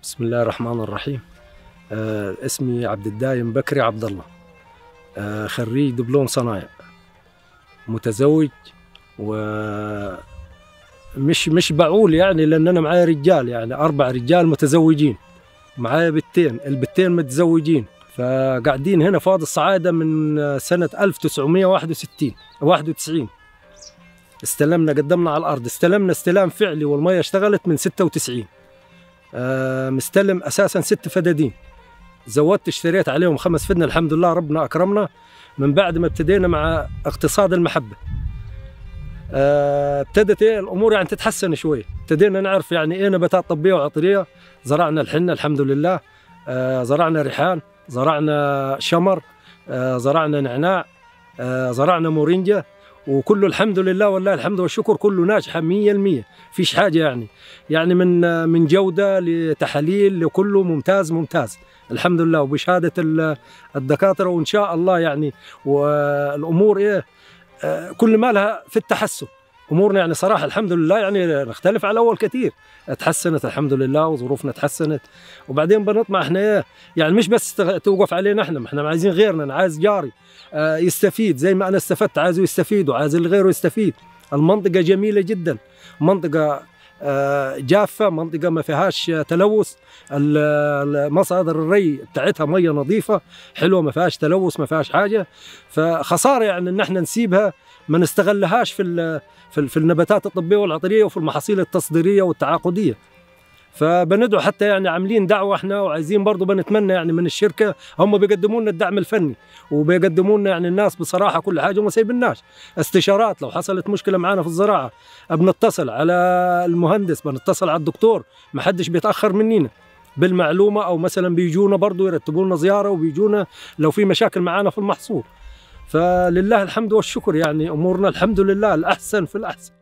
بسم الله الرحمن الرحيم آه اسمي عبد الدايم بكري عبد الله آه خريج دبلوم صنايع متزوج و مش مش بعول يعني لان انا معايا رجال يعني اربع رجال متزوجين معايا بنتين البنتين متزوجين فقاعدين هنا في وادي الصعاده من سنه 1961 91 استلمنا قدمنا على الارض استلمنا استلام فعلي والميه اشتغلت من 96 آه، مستلم اساسا ست فدادين زودت اشتريت عليهم خمس فدنا الحمد لله ربنا اكرمنا من بعد ما ابتدينا مع اقتصاد المحبه آه، ابتدت ايه الامور يعني تتحسن شوي ابتدينا نعرف يعني ايه نباتات طبيه وعطريه زرعنا الحنه الحمد لله آه، زرعنا ريحان زرعنا شمر زرعنا نعناع زرعنا مورينجا وكله الحمد لله والله الحمد والشكر كله ناجحه 100% فيش حاجه يعني يعني من من جوده لتحاليل لكله ممتاز ممتاز الحمد لله وبشهاده الدكاتره وان شاء الله يعني والامور ايه كل ما لها في التحسن امورنا يعني صراحه الحمد لله يعني نختلف على الاول كثير تحسنت الحمد لله وظروفنا تحسنت وبعدين بنطمع احنا ايه يعني مش بس توقف علينا احنا ما احنا عايزين غيرنا انا عايز جاري آه يستفيد زي ما انا استفدت عايزه يستفيد وعايز اللي غيره يستفيد المنطقه جميله جدا منطقه آه جافه منطقه ما فيهاش تلوث مصادر الري بتاعتها ميه نظيفه حلوه ما فيهاش تلوث ما فيهاش حاجه فخساره يعني ان احنا نسيبها ما نستغلهاش في في النباتات الطبيه والعطريه وفي المحاصيل التصديريه والتعاقديه فبندعو حتى يعني عاملين دعوه احنا وعايزين برضه بنتمنى يعني من الشركه هم بيقدموا لنا الدعم الفني وبيقدموا لنا يعني الناس بصراحه كل حاجه وما سايبناش استشارات لو حصلت مشكله معنا في الزراعه بنتصل على المهندس بنتصل على الدكتور ما حدش بيتاخر مننا بالمعلومه او مثلا بيجونا برضه يرتبوا لنا زياره وبيجونا لو في مشاكل معنا في المحصول فلله الحمد والشكر يعني امورنا الحمد لله الاحسن في الاحسن